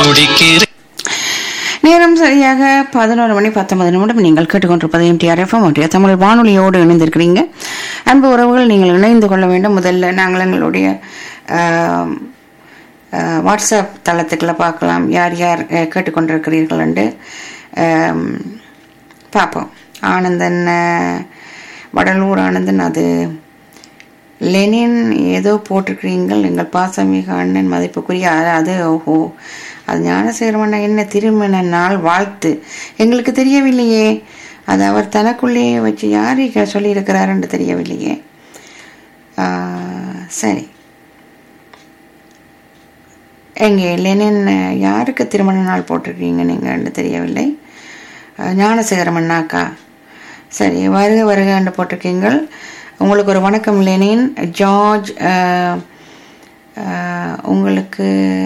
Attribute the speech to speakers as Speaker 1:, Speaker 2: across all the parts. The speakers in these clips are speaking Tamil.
Speaker 1: துடிக்கிறேன்
Speaker 2: நேரம் சரியாக பதினோரு மணி பத்தொன்பது நிமிடம் நீங்கள் கேட்டுக்கொண்டிருப்பது எம்டிஆர் எஃப்எம் ஒன்றிய தமிழ் வானொலியோடு இணைந்திருக்கிறீங்க அன்பு உறவுகள் நீங்கள் இணைந்து கொள்ள வேண்டும் முதல்ல நாங்கள் எங்களுடைய ஆம், ஆ, வாட்ஸ்அப் தளத்துக்குள்ள பார்க்கலாம் யார் யார் அஹ், கேட்டுக்கொண்டிருக்கிறீர்கள் என்று ஆம், பார்ப்போம் ஆனந்தன் அஹ், வடலூர் ஆனந்தன் அது லெனின் ஏதோ போட்டிருக்கிறீங்கள் எங்கள் பாசமிக அண்ணன் மதிப்புக்குரிய அ- அது ஓஹோ அது ஞானசேகரமண்ணா என்ன திருமண நாள் வாழ்த்து எங்களுக்கு தெரியவில்லையே அது அவர் தனக்குள்ளேயே வச்சு யாரை சொல்லியிருக்கிறாருன்னு தெரியவில்லையே ஆ, சரி எங்கே லெனின் யாருக்கு திருமண நாள் போட்டிருக்கீங்க நீங்கன்னு தெரியவில்லை அஹ், ஞானசேகரம் அண்ணாக்கா சரி வருக வருகன்னு போட்டிருக்கீங்கள் உங்களுக்கு ஒரு வணக்கம் லெனின் ஜார்ஜ் அஹ், அஹ், உங்களுக்கு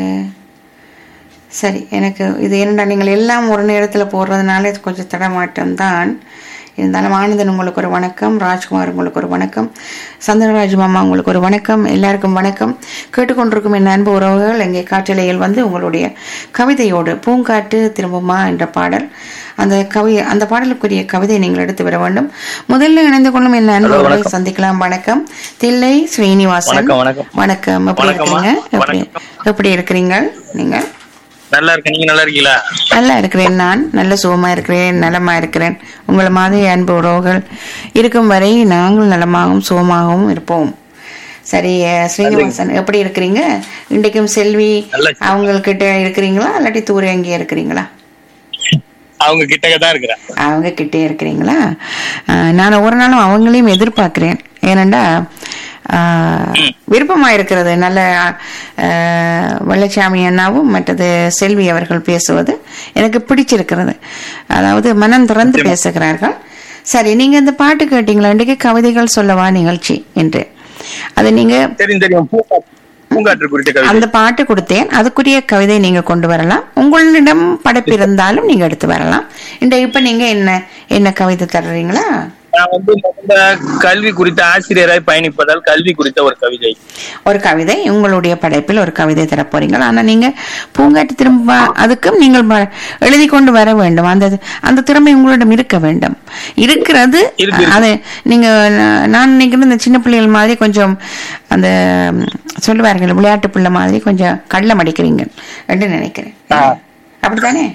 Speaker 2: சரி எனக்கு இது என்னடா நீங்கள் எல்லாம் ஒரு நேரத்தில் போடுறதுனால இது கொஞ்சம் தடமாட்டம் தான் இருந்தாலும் ஆனந்தன் உங்களுக்கு ஒரு வணக்கம் ராஜ்குமார் உங்களுக்கு ஒரு வணக்கம் சந்திரராஜ் மாமா உங்களுக்கு ஒரு வணக்கம் எல்லாருக்கும் வணக்கம் கேட்டுக்கொண்டிருக்கும் என் அன்பு உறவுகள் எங்கே காற்றலையில் வந்து உங்களுடைய கவிதையோடு பூங்காட்டு திரும்புமா என்ற பாடல் அந்த கவி அந்த பாடலுக்குரிய கவிதை நீங்கள் எடுத்து வர வேண்டும் முதல்ல இணைந்து கொள்ளும் என் அன்பு உறவை சந்திக்கலாம் வணக்கம் தில்லை ஸ்ரீனிவாசன்
Speaker 3: வணக்கம், வணக்கம்.
Speaker 2: வணக்கம் எப்படி
Speaker 3: வணக்கம்மா.
Speaker 2: இருக்கிறீங்க எப்படி எப்படி இருக்கிறீங்க நீங்கள்
Speaker 3: நல்லா இருக்கேன் நீங்க நல்லா இருக்கீங்களா
Speaker 2: நல்லா இருக்கிறேன் நான் நல்ல சுகமா இருக்கிறேன் நலமா இருக்கிறேன் உங்களை மாதிரி அன்பு உறவுகள் இருக்கும் வரை நாங்கள் நலமாகவும் சுகமாகவும் இருப்போம் சரி அஹ், ஸ்ரீனிவாசன் எப்படி இருக்கிறீங்க இன்றைக்கும் செல்வி
Speaker 3: நல்லா இருக்கேன்.
Speaker 2: அவங்கக்கிட்ட இருக்கிறீங்களா இல்லாட்டி தூர எங்கேயே இருக்கிறீங்களா
Speaker 3: அவங்க கிட்டக்க தான் இருக்கிறேன்
Speaker 2: அவங்க கிட்டே இருக்கிறீங்களா அஹ், நான் ஒரு நாளும் அவங்களையும் எதிர்பார்க்கிறேன் ஏனண்டா அஹ், விருப்பமா இருக்கிறது நல்ல அஹ், வெள்ளச்சாமி அண்ணாவும் மற்றது செல்வி அவர்கள் பேசுவது எனக்கு பிடிச்சிருக்கிறது அதாவது மனம் திறந்து பேசுகிறார்கள் சரி நீங்க இந்த பாட்டு கேட்டீங்களா இன்றைக்கு கவிதைகள் சொல்லவா நிகழ்ச்சி என்று அது நீங்க
Speaker 3: தெரியும் தெரியும் பூங்காற்று பூங்காற்று குறித்த கவிதை
Speaker 2: அந்த பாட்டு கொடுத்தேன் அதுக்குரிய கவிதை நீங்க கொண்டு வரலாம் உங்களிடம் படைப்பு இருந்தாலும் நீங்க எடுத்து வரலாம் இந்த இப்ப நீங்க என்ன என்ன கவிதை தர்றீங்களா
Speaker 3: நான் வந்து முதல்ல கல்வி குறித்த ஆசிரியராய் பயணிப்பதால் கல்வி குறித்த ஒரு கவிதை
Speaker 2: ஒரு கவிதை உங்களுடைய படைப்பில் ஒரு கவிதை தரப் போறீங்க ஆனா நீங்க பூங்காட்டு திரும்ப அதுக்கும் நீங்கள் ப- எழுதி கொண்டு வர வேண்டும் அந்த அந்த திறமை உங்களிடம் இருக்க வேண்டும் இருக்கிறது
Speaker 3: இருக்கு, இருக்கு.
Speaker 2: அது நீங்க நா- நான் நினைக்கிறேன் இந்த சின்ன பிள்ளைகள் மாதிரி கொஞ்சம் அந்த ம், சொல்லுவார்கள் விளையாட்டு பிள்ளை மாதிரி கொஞ்சம் கள்ளம் அடிக்கிறீங்க என்று நினைக்கிறேன்
Speaker 3: ஆ.
Speaker 2: அப்படித்தானே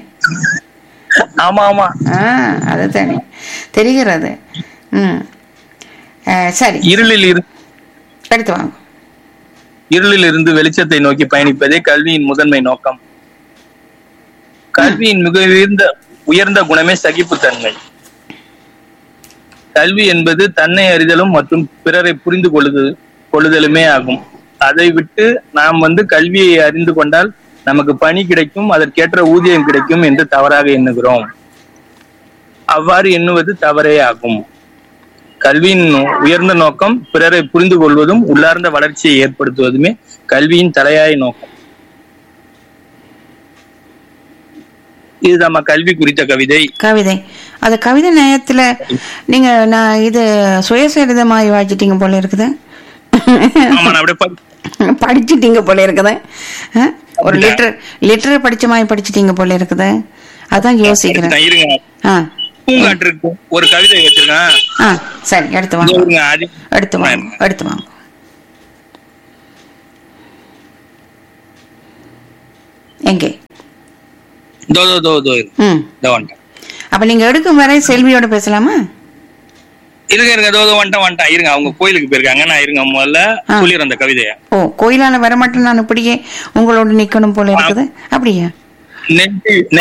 Speaker 3: ஆமா ஆமா
Speaker 2: ஆ அதுதானே தெரிகிறது ம் அஹ், சரி
Speaker 3: இருளில் இரு
Speaker 2: எடுத்து வாங்க
Speaker 3: இருளில் இருந்து வெளிச்சத்தை நோக்கி பயணிப்பதே கல்வியின் முதன்மை நோக்கம் கல்வியின் மிக உயர்ந்த உயர்ந்த குணமே சகிப்புத்தன்மை கல்வி என்பது தன்னை அறிதலும் மற்றும் பிறரை புரிந்து கொள்ளுது கொள்ளுதலுமே ஆகும் அதை விட்டு நாம் வந்து கல்வியை அறிந்து கொண்டால் நமக்கு பணி கிடைக்கும் அதற்கேற்ற ஊதியம் கிடைக்கும் என்று தவறாக எண்ணுகிறோம் அவ்வாறு எண்ணுவது தவறே ஆகும் கல்வியின் உயர்ந்த நோக்கம் பிறரை புரிந்து கொள்வதும் உள்ளார்ந்த வளர்ச்சியை ஏற்படுத்துவதுமே கல்வியின் தலையாய நோக்கம் இது நம்ம கல்வி குறித்த கவிதை
Speaker 2: கவிதை அது கவிதை நேயத்துல நீங்க நான் இது சுயசரிதமாய் வாசிட்டீங்க போல இருக்குது
Speaker 3: ஆமா நான் அப்படியே படி-
Speaker 2: படிச்சிட்டீங்க போல இருக்குது ஆ? ஒரு லிட்டர் லிட்டர் படிச்ச மாதிரி படிச்சிட்டீங்க போல இருக்குது அதான் யோசிக்கிறேன்
Speaker 3: நான் இருங்க
Speaker 2: ஆ
Speaker 3: பூங்காற்று இருக்கு ஒரு கவிதை வச்சிருக்கேன்
Speaker 2: ஆ சரி எடுத்து
Speaker 3: இதோ
Speaker 2: வாங்க
Speaker 3: இருங்க அது
Speaker 2: எடுத்து வாங்க எடுத்து வாங்க எங்கே
Speaker 3: தோ தோ தோ தோ இருக்கு.
Speaker 2: ம்
Speaker 3: இதோ வந்துட்டேன்
Speaker 2: அப்ப நீங்க எடுக்கும் வரை செல்வியோட பேசலாமா
Speaker 3: இருங்க இருங்க தோ தோ வந்துட்டேன் வந்துட்டேன் இருங்க அவங்க கோயிலுக்கு போயிருக்காங்க நான் இருங்க முதல்ல
Speaker 2: ஆ.
Speaker 3: சொல்லிடுறேன் அந்த கவிதையை
Speaker 2: ஓ கோயிலால வரமாட்டேன் நான் இப்படியே உங்களோட நிக்கணும் போல இருக்குது அப்படியா
Speaker 3: நெஞ்சு